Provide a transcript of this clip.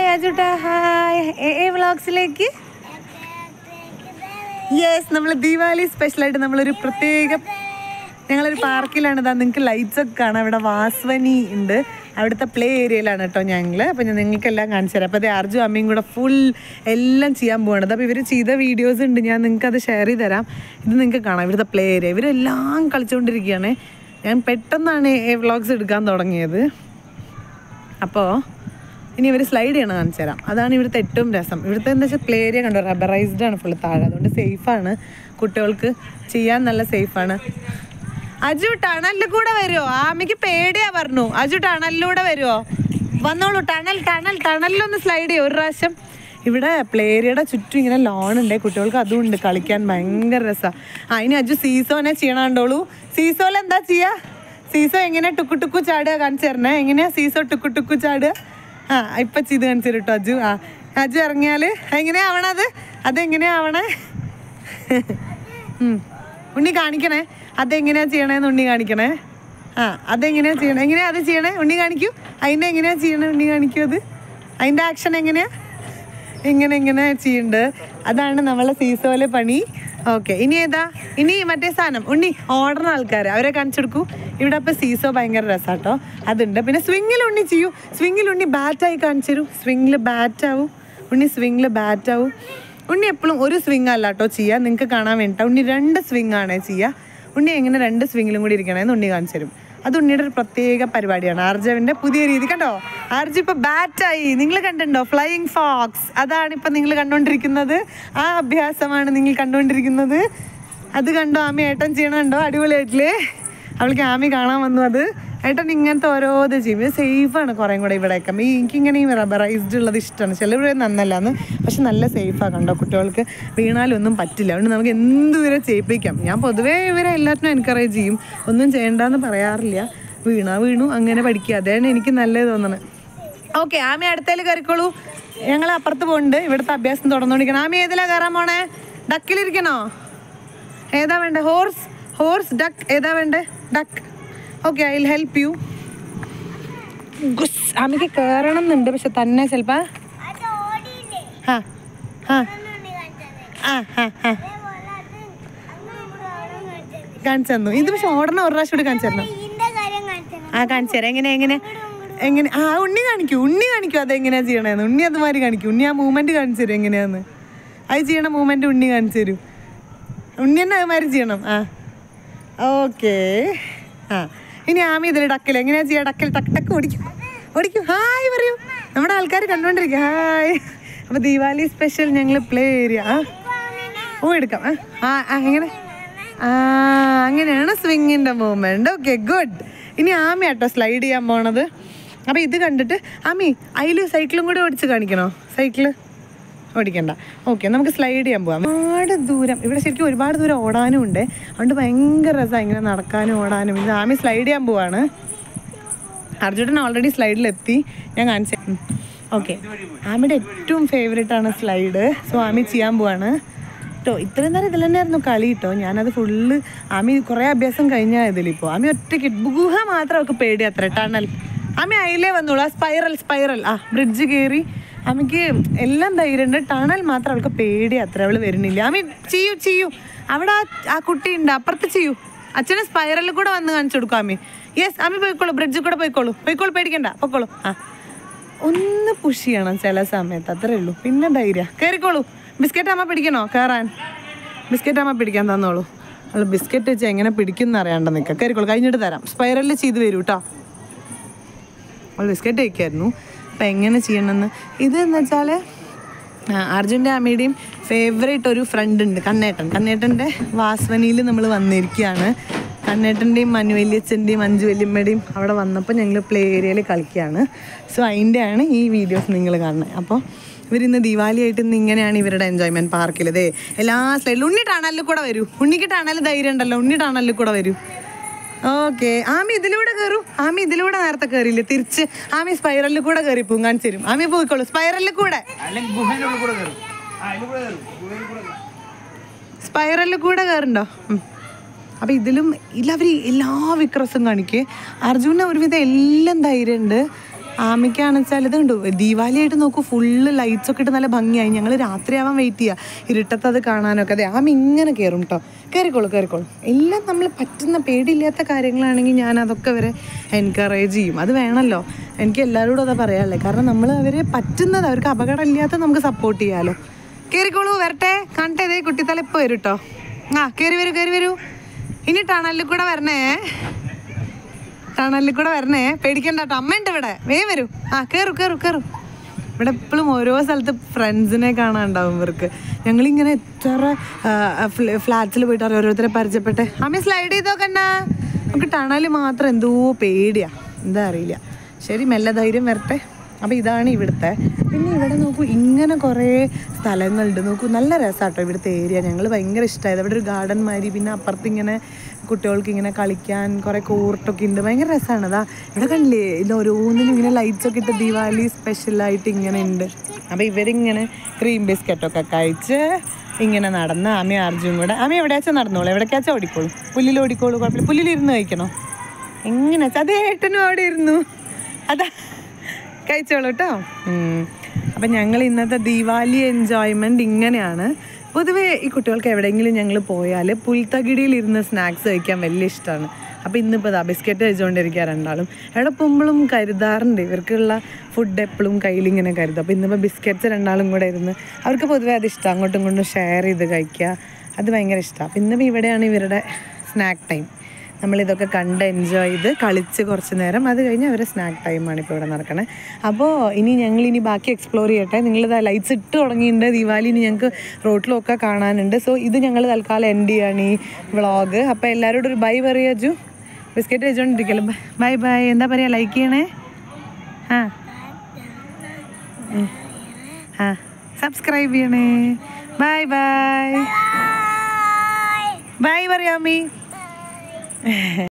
അജുട്ടാ hi A A വ്ളോഗ്സിലേക്ക് yes നമ്മൾ ദീപാവലി സ്പെഷ്യലായിട്ട് നമ്മളൊരു പ്രത്യേക ഞങ്ങളൊരു പാർക്കിലാണ് ഇതാ നിങ്ങൾക്ക് ലൈറ്റ്സ് ഒക്കെ കാണാം ഇവിടെ വാസ്വനി ഉണ്ട് അവിടുത്തെ പ്ലേ ഏരിയയിലാണ് കേട്ടോ ഞങ്ങൾ അപ്പോൾ ഞാൻ നിങ്ങൾക്കെല്ലാം കാണിച്ചു തരാം അപ്പോൾ അത് അർജു അമ്മയും കൂടെ ഫുൾ എല്ലാം ചെയ്യാൻ പോകണത് അപ്പോൾ ഇവർ ചെയ്ത വീഡിയോസ് ഉണ്ട് ഞാൻ നിങ്ങൾക്ക് അത് ഷെയർ ചെയ്ത് തരാം ഇത് നിങ്ങൾക്ക് കാണാം ഇവിടുത്തെ പ്ലേ ഏരിയ ഇവരെല്ലാം കളിച്ചുകൊണ്ടിരിക്കുകയാണ് ഞാൻ പെട്ടെന്നാണ് വ്ളോഗ്സ് എടുക്കാൻ തുടങ്ങിയത് അപ്പോൾ ഇനി ഇവർ സ്ലൈഡ് ചെയ്യണം കാണിച്ചു തരാം അതാണ് ഇവിടുത്തെ ഏറ്റവും രസം ഇവിടുത്തെ എന്താ വെച്ചാൽ പ്ലേ ഏരിയ കണ്ടോ റബ്ബറൈസ്ഡ് ആണ് ഫുള്ള് താഴെ അതുകൊണ്ട് സേഫാണ് കുട്ടികൾക്ക് ചെയ്യാൻ നല്ല സേഫാണ് അജു ടണലിൽ കൂടെ വരുമോ ആമയ്ക്ക് പേടിയാ പറഞ്ഞു അജു ടണലിലൂടെ വരുമോ വന്നോളൂ ടണൽ ടണൽ ടണലിലൊന്ന് സ്ലൈഡ് ചെയ്യും ഒരു പ്രാവശ്യം ഇവിടെ പ്ലേ ഏരിയയുടെ ചുറ്റും ഇങ്ങനെ ലോൺ ഉണ്ട് കുട്ടികൾക്ക് അതും ഉണ്ട് കളിക്കാൻ ഭയങ്കര രസമാണ് ആ ഇനി അജു സീസോനെ ചെയ്യണുണ്ടോളൂ സീസോയിൽ എന്താ ചെയ്യുക സീസോ എങ്ങനെ ടുക്കു ടുക്കു ചാടുക കാണിച്ചു തരണേ എങ്ങനെയാ സീസോ ടുക്കു ടുക്കു ചാടുക ആ ഇപ്പം ചെയ്ത് കാണിച്ചു തരും കേട്ടോ അജു ആ അജു ഇറങ്ങിയാൽ എങ്ങനെയാ ആവണത് അതെങ്ങനെയാ ആവണേ ഉം. ഉണ്ണി കാണിക്കണേ അതെങ്ങനെയാ ചെയ്യണേന്ന് ഉണ്ണി കാണിക്കണേ ആ അതെങ്ങനെയാ ചെയ്യണേ എങ്ങനെയാ അത് ചെയ്യണേ ഉണ്ണി കാണിക്കൂ അതിൻ്റെ എങ്ങനെയാ ചെയ്യണേ ഉണ്ണി കാണിക്കൂ അത് അതിൻ്റെ ആക്ഷൻ എങ്ങനെയാ ഇങ്ങനെ ഇങ്ങനെ ചെയ്യുന്നുണ്ട് അതാണ് നമ്മളെ സീസോയിലെ പണി ഓക്കെ ഇനി ഏതാ ഇനി മറ്റേ സാധനം ഉണ്ണി ഓടുന്ന ആൾക്കാർ അവരെ കാണിച്ചു കൊടുക്കൂ ഇവിടെ അപ്പോൾ സീസോ ഭയങ്കര രസാട്ടോ അതുണ്ട് പിന്നെ സ്വിങ്ങിൽ ഉണ്ണി ചെയ്യൂ സ്വിങ്ങിൽ ഉണ്ണി ബാറ്റായി കാണിച്ചു തരൂ സ്വിങ്ങിൽ ബാറ്റാവും ഉണ്ണി സ്വിങ്ങിൽ ബാറ്റാവും ഉണ്ണി എപ്പോഴും ഒരു സ്വിങ് അല്ല കേട്ടോ ചെയ്യുക നിങ്ങൾക്ക് കാണാൻ വേണ്ടിയിട്ട് ഉണ്ണി രണ്ട് സ്വിങ് ആണ് ചെയ്യുക ഉണ്ണി എങ്ങനെ രണ്ട് സ്വിങ്ങിലും കൂടി ഇരിക്കണമെന്ന് ഉണ്ണി കാണിച്ചു തരും അത് ഉണ്ണിയുടെ ഒരു പ്രത്യേക പരിപാടിയാണ് ആർജവിന്റെ പുതിയ രീതി കണ്ടോ ആർജി ഇപ്പൊ ബാറ്റായി നിങ്ങൾ കണ്ടിട്ടുണ്ടോ ഫ്ലൈയിങ് ഫോക്സ് അതാണ് ഇപ്പൊ നിങ്ങൾ കണ്ടുകൊണ്ടിരിക്കുന്നത് ആ അഭ്യാസമാണ് നിങ്ങൾ കണ്ടുകൊണ്ടിരിക്കുന്നത് അത് കണ്ടോ ആമി ഏട്ടൻ ചെയ്യണുണ്ടോ അടിപൊളിയായിട്ടില്ലേ അവൾക്ക് ആമി കാണാൻ വന്നു അത് ഏട്ടൻ ഇങ്ങനത്തെ ഓരോ ഇത് ചെയ്യും ഇത് സേഫാണ് കുറേ കൂടെ ഇവിടെയൊക്കെ ഈ എനിക്കിങ്ങനെ ഈ റബ്ബറൈസ്ഡ് ഉള്ളത് ഇഷ്ടമാണ് ചിലവർ നന്നല്ലാന്ന് പക്ഷെ നല്ല സേഫാണ് കണ്ടോ കുട്ടികൾക്ക് വീണാലും ഒന്നും പറ്റില്ല അതുകൊണ്ട് നമുക്ക് എന്ത് ഇവരെ ചെയ്യിപ്പിക്കാം ഞാൻ പൊതുവേ ഇവരെ എല്ലാത്തിനും എൻകറേജ് ചെയ്യും ഒന്നും ചെയ്യണ്ടെന്ന് പറയാറില്ല വീണാ വീണു അങ്ങനെ പഠിക്കുക അതാണ് എനിക്ക് നല്ലത് തോന്നുന്നത് ഓക്കെ ആമി അടുത്തേൽ കയറിക്കോളൂ ഞങ്ങൾ അപ്പുറത്ത് പോകുന്നുണ്ട് ഇവിടുത്തെ അഭ്യാസം തുടർന്നുകൊണ്ടിരിക്കണം ആമി ഏതിലാ കയറാൻ പോണേ ഡക്കിലിരിക്കണോ ഏതാ വേണ്ടേ ഹോഴ്സ് ഹോഴ്സ് ഡക്ക് ഏതാ വേണ്ടേ duck okay I will help you ഗുസ് ആമിക്ക് കയറണം എന്നുണ്ട് പക്ഷെ തന്നെ ചിലപ്പോ ആ ആ ആ ആ ആ കാണിച്ചു തന്നു ഇത് പക്ഷെ ഓടണം ഒരു പ്രാവശ്യം കൂടി കാണിച്ചു തരണം ആ കാണിച്ചു തരാം എങ്ങനെ എങ്ങനെ എങ്ങനെ ആ ഉണ്ണി കാണിക്കൂ ഉണ്ണി കാണിക്കൂ അതെങ്ങനെയാ ചെയ്യണേന്ന് ഉണ്ണി അതുമാതിരി കാണിക്കൂ ഉണ്ണി ആ മൂവ്മെന്റ് കാണിച്ചു തരും എങ്ങനെയാന്ന് അത് ചെയ്യണ മൂവ്മെന്റ് ഉണ്ണി കാണിച്ചു തരും ഉണ്ണി തന്നെ അതുമാതിരി ചെയ്യണം ആ ഓക്കേ ആ ഇനി ആമി ഇതിൽ ഡക്കൽ എങ്ങനെയാ ചെയ്യാ ഡക്കൽ ടക്ക് ടക്ക് ഓടിക്കും ഓടിക്കും ഹായ് പറയൂ നമ്മുടെ ആൾക്കാർ കണ്ടുകൊണ്ടിരിക്കുക ഹായ് അപ്പോൾ ദീപാവലി സ്പെഷ്യൽ ഞങ്ങൾ പ്ലേ ഏരിയ ആ ഓ എടുക്കാം ആ ആ ആ, എങ്ങനെ ആ അങ്ങനെയാണ് സ്വിങ്ങിൻ്റെ മൂവ്മെൻറ്റ് ഓക്കെ ഗുഡ് ഇനി ആമി ആട്ടോ സ്ലൈഡ് ചെയ്യാൻ പോണത് അപ്പോൾ ഇത് കണ്ടിട്ട് ആമി അതിൽ സൈക്കിളും കൂടി ഓടിച്ച് കാണിക്കണോ സൈക്കിള് ഓടിക്കണ്ട ഓക്കെ നമുക്ക് സ്ലൈഡ് ചെയ്യാൻ പോവാം ഒരുപാട് ദൂരം ഇവിടെ ശരിക്കും ഒരുപാട് ദൂരം ഓടാനും ഉണ്ട് അതുകൊണ്ട് ഭയങ്കര രസമാണ് ഇങ്ങനെ നടക്കാനും ഓടാനും ഇത് ആമി സ്ലൈഡ് ചെയ്യാൻ പോവാണ് അർജുനൻ ഓൾറെഡി സ്ലൈഡിലെത്തി ഞാൻ കാണിച്ചു ഓക്കെ ആമിയുടെ ഏറ്റവും ഫേവറേറ്റ് ആണ് സ്ലൈഡ് സോ ആമി ചെയ്യാൻ പോവാണ് കേട്ടോ ഇത്രയും നേരം ഇതിൽ തന്നെയായിരുന്നു കളി കേട്ടോ ഞാനത് ഫുള്ള് ആമി കുറേ അഭ്യാസം കഴിഞ്ഞാൽ ഇതിലിപ്പോൾ ആമി ഒറ്റയ്ക്ക് ഗുഹ മാത്രം അവൾക്ക് പേടി അത്ര ടണൽ ആമി അതിലേ വന്നോളൂ ആ സ്പൈറൽ സ്പൈറൽ ആ ബ്രിഡ്ജ് കയറി ആമിക്ക് എല്ലാം ധൈര്യമുണ്ട് ടണൽ മാത്രം അവൾക്ക് പേടി അത്ര അവൾ വരുന്നില്ല ആമി ചെയ്യൂ ചെയ്യൂ അവിടെ ആ ആ കുട്ടി ഉണ്ട് അപ്പുറത്ത് ചെയ്യൂ അച്ഛനെ സ്പൈറലിൽ കൂടെ വന്ന് കാണിച്ചു കൊടുക്കും ആമി യെസ് ആമി പോയിക്കോളൂ ബ്രിഡ്ജിൽ കൂടെ പോയിക്കോളൂ പോയിക്കോളൂ പേടിക്കണ്ട പൊക്കോളൂ ആ ഒന്ന് പുഷ് ചെയ്യണം ചില സമയത്ത് അത്രേ ഉള്ളൂ പിന്നെ ധൈര്യ കയറിക്കോളൂ ബിസ്ക്കറ്റ് അമ്മ പിടിക്കണോ കയറാൻ ബിസ്ക്കറ്റ് അമ്മ പിടിക്കാൻ തന്നോളൂ അവൾ ബിസ്ക്കറ്റ് വെച്ച് എങ്ങനെ പിടിക്കുന്ന അറിയാണ്ട് നിൽക്കുക കയറിക്കോളൂ കഴിഞ്ഞിട്ട് തരാം സ്പൈറലിൽ ചെയ്ത് വരൂ കേട്ടോ അവൾ ബിസ്ക്കറ്റ് കഴിക്കായിരുന്നു അപ്പം എങ്ങനെ ചെയ്യണമെന്ന് ഇത് എന്ന് വെച്ചാൽ അർജുൻ്റെ അമ്മയുടെയും ഫേവറേറ്റ് ഒരു ഫ്രണ്ട് ഉണ്ട് കണ്ണേട്ടൻ കണ്ണേട്ടൻ്റെ വാസ്വനിയിൽ നമ്മൾ വന്നിരിക്കുകയാണ് കണ്ണേട്ടൻ്റെയും മനുവല്യച്ഛൻ്റെയും അഞ്ചു വല്യമ്മയുടെയും അവിടെ വന്നപ്പോൾ ഞങ്ങൾ പ്ലേ ഏരിയയിൽ കളിക്കുകയാണ് സോ അതിൻ്റെയാണ് ഈ വീഡിയോസ് നിങ്ങൾ കാണുന്നത് അപ്പോൾ ഇവരിന്ന് ദീപാവലി ആയിട്ട് ഇന്ന് ഇങ്ങനെയാണ് ഇവരുടെ എൻജോയ്മെൻറ്റ് പാർക്കിൽ ഇതേ എല്ലാ സൈഡിലും ഉണ്ണി ടണലിൽ കൂടെ വരൂ ഉണ്ണിക്ക് ടണൽ ധൈര്യം ഉണ്ടല്ലോ ഉണ്ണി ടണലിൽ കൂടെ വരൂ ഓക്കെ ആമി ഇതിലൂടെ കയറൂ ആമി ഇതിലൂടെ നേരത്തെ കയറിയില്ലേ തിരിച്ച് ആമി സ്പൈറലിൽ കൂടെ കയറി പോകും കാണിച്ചു തരും ആമി പോയിക്കോളൂ സ്പൈറലിൽ കൂടെ അല്ലെങ്കിൽ ഗുഹേൻ്റെ ഉള്ളിൽ കൂടെ കയറും ആ അതിൽ കൂടെ കയറും ഗുഹയിൽ കൂടെ കയറും സ്പൈറലിൽ കൂടെ കയറുണ്ടോ ഉം. അപ്പൊ ഇതിലും എല്ലാവരും എല്ലാ വിക്രസും കാണിക്കേ അർജുന ഒരുവിധം എല്ലാം ധൈര്യമുണ്ട് ആമിക്കാണെന്ന് വെച്ചാൽ ഇത് കണ്ടു ദീപാവലിയായിട്ട് നോക്കൂ ഫുള്ള് ലൈറ്റ്സ് ഒക്കെ ഇട്ട് നല്ല ഭംഗിയായി ഞങ്ങൾ രാത്രിയാവാൻ വെയിറ്റ് ചെയ്യുക ഇരുട്ടത്ത് അത് കാണാനൊക്കെ അതെ ആമി ഇങ്ങനെ കയറും കേട്ടോ കയറിക്കോളൂ കയറിക്കോളൂ എല്ലാം നമ്മൾ പറ്റുന്ന പേടിയില്ലാത്ത കാര്യങ്ങളാണെങ്കിൽ ഞാൻ അതൊക്കെ വരെ എൻകറേജ് ചെയ്യും അത് വേണമല്ലോ എനിക്ക് എല്ലാവരോടും അതാ പറയാനുള്ളത് കാരണം നമ്മൾ അവരെ പറ്റുന്നത് അവർക്ക് അപകടമില്ലാത്ത നമുക്ക് സപ്പോർട്ട് ചെയ്യാമല്ലോ കയറിക്കോളൂ വരട്ടെ കാണട്ടെ ഇതേ കുട്ടിത്തല ഇപ്പോൾ വരും കേട്ടോ ആ കയറി വരൂ കയറി വരൂ ഇനി ടണലിൽ കൂടെ വരണേ ടണലിൽ കൂടെ വരണേ പേടിക്കണ്ട കേട്ടോ അമ്മ ഉണ്ട് ഇവിടെ വേഗം വരൂ ആ കയറു കയറു കയറു ഇവിടെ എപ്പോഴും ഓരോ സ്ഥലത്ത് ഫ്രണ്ട്സിനെ കാണാനുണ്ടാവും ഇവർക്ക് ഞങ്ങളിങ്ങനെ എത്ര ഫ്ലാറ്റ്സിൽ പോയിട്ട് ഓരോരുത്തരെ പരിചയപ്പെട്ട് അമ്മ സ്ലൈഡ് ചെയ്തോ കണ്ണാ നമുക്ക് ടണൽ മാത്രം എന്തോ പേടിയാ എന്താ അറിയില്ല ശരി മെല്ലെ ധൈര്യം വരട്ടെ അപ്പോൾ ഇതാണ് ഇവിടുത്തെ പിന്നെ ഇവിടെ നോക്കൂ ഇങ്ങനെ കുറേ സ്ഥലങ്ങളുണ്ട് നോക്കൂ നല്ല രസമാട്ടോ ഇവിടുത്തെ ഏരിയ ഞങ്ങൾ ഭയങ്കര ഇഷ്ടമായത് ഇവിടെ ഒരു ഗാർഡൻ മാതിരി പിന്നെ അപ്പുറത്ത് ഇങ്ങനെ കുട്ടികൾക്ക് ഇങ്ങനെ കളിക്കാൻ കുറേ കോർട്ടൊക്കെ ഉണ്ട് ഭയങ്കര രസമാണ് അതാ ഇവിടെ കണ്ടില്ലേ ഇത് ഓരോന്നിനും ഇങ്ങനെ ലൈറ്റ്സ് ഒക്കെ ഇട്ട് ദിവാലി സ്പെഷ്യലായിട്ട് ഇങ്ങനെ ഉണ്ട് അപ്പോൾ ഇവരിങ്ങനെ ക്രീം ബിസ്ക്കറ്റൊക്കെ കഴിച്ച് ഇങ്ങനെ നടന്ന് ആമി അർജുൻ കൂടെ ആമി എവിടെയാച്ചാൽ നടന്നോളൂ എവിടേക്കാച്ചാൽ ഓടിക്കോളൂ പുല്ലിൽ ഓടിക്കോളൂ കുഴപ്പമില്ല പുല്ലിലിരുന്ന് കഴിക്കണോ എങ്ങനെ അത് ഏട്ടനും അവിടെ ഇരുന്നു അതാ കഴിച്ചോളൂ കേട്ടോ അപ്പം ഞങ്ങൾ ഇന്നത്തെ ദീപാവലി എൻജോയ്മെൻറ്റ് ഇങ്ങനെയാണ് പൊതുവേ ഈ കുട്ടികൾക്ക് എവിടെയെങ്കിലും ഞങ്ങൾ പോയാൽ പുൽത്തകിടിയിൽ ഇരുന്ന് സ്നാക്സ് കഴിക്കാൻ വലിയ ഇഷ്ടമാണ് അപ്പോൾ ഇന്നിപ്പോൾ ഇതാ ബിസ്ക്കറ്റ് കഴിച്ചുകൊണ്ടിരിക്കുക രണ്ടാളും എവിടെ പോകുമ്പോഴും കരുതാറുണ്ട് ഇവർക്കുള്ള ഫുഡ് എപ്പോഴും കയ്യിൽ ഇങ്ങനെ കരുതും അപ്പോൾ ഇന്നിപ്പോൾ ബിസ്ക്കറ്റ്സ് രണ്ടാളും കൂടെ ഇരുന്ന് അവർക്ക് പൊതുവേ അത് ഇഷ്ടം അങ്ങോട്ടും ഇങ്ങോട്ടും ഷെയർ ചെയ്ത് കഴിക്കുക അത് ഭയങ്കര ഇഷ്ടമാണ് അപ്പോൾ ഇന്നിപ്പോൾ ഇവിടെയാണ് ഇവരുടെ സ്നാക്ക് ടൈം നമ്മളിതൊക്കെ കണ്ട് എൻജോയ് ചെയ്ത് കളിച്ച് കുറച്ച് നേരം അത് കഴിഞ്ഞ് അവരെ സ്നാക്ക് ടൈമാണ് ഇപ്പോൾ ഇവിടെ നടക്കണേ അപ്പോൾ ഇനി ഞങ്ങൾ ഇനി ബാക്കി എക്സ്പ്ലോർ ചെയ്യട്ടെ നിങ്ങളിത് ലൈറ്റ്സ് ഇട്ട് തുടങ്ങിയിട്ടുണ്ട് ദീപാവലി ഇനി ഞങ്ങൾക്ക് റോട്ടിലൊക്കെ കാണാനുണ്ട് സോ ഇത് ഞങ്ങൾ തൽക്കാലം എൻഡ് ചെയ്യാണ് ഈ വ്ളോഗ് അപ്പോൾ എല്ലാവരോടും ഒരു ബൈ പറയുക ജു ബിസ്ക്കറ്റ് കഴിച്ചുകൊണ്ടിരിക്കല്ലോ ബൈ ബൈ എന്താ പറയുക ലൈക്ക് ചെയ്യണേ ആ ഉം. ആ സബ്സ്ക്രൈബ് ചെയ്യണേ ബൈ ബൈ ബൈ പറയാമീ